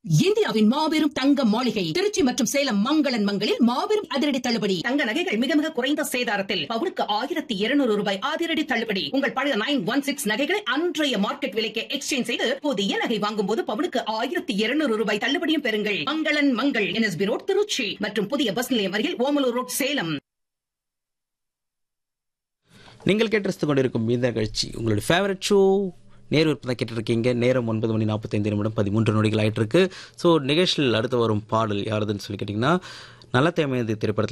இந்தியாவின் மாபெரும் தங்க மாளிகை திருச்சி மற்றும் சேலம் மங்களன் மங்களில் மாபெரும் அதிரடி தள்ளுபடி தங்க நகைகள் மிக மிக குறைந்த சேதாரத்தில் பவுனுக்கு ஆயிரத்தி இருநூறு ரூபாய் அதிரடி தள்ளுபடி உங்கள் பழைய நைன் ஒன் சிக்ஸ் நகைகளை அன்றைய மார்க்கெட் விலைக்கு எக்ஸ்சேஞ்ச் செய்து புதிய நகை வாங்கும் போது பவுனுக்கு ஆயிரத்தி இருநூறு ரூபாய் தள்ளுபடியும் பெறுங்கள் மங்களன் மங்கள் என்எஸ்பி ரோட் திருச்சி மற்றும் புதிய பஸ் நிலையம் அருகில் ஓமலூர் ரோட் சேலம் நீங்கள் கேட்டு கொண்டிருக்கும் இந்த நிகழ்ச்சி உங்களுடைய ஃபேவரட் ஷோ நேரு தான் கேட்டிருக்கீங்க நேரம் ஒன்பது மணி நாற்பத்தைந்து நிமிடம் பதிமூன்று நொடிகள் ஆயிட்டு இருக்கு ஸோ நிகழ்ச்சியில் அடுத்து வரும் பாடல் யாருதுன்னு சொல்லி கேட்டிங்கன்னா நல்ல தேமையது திரைப்படத்தில்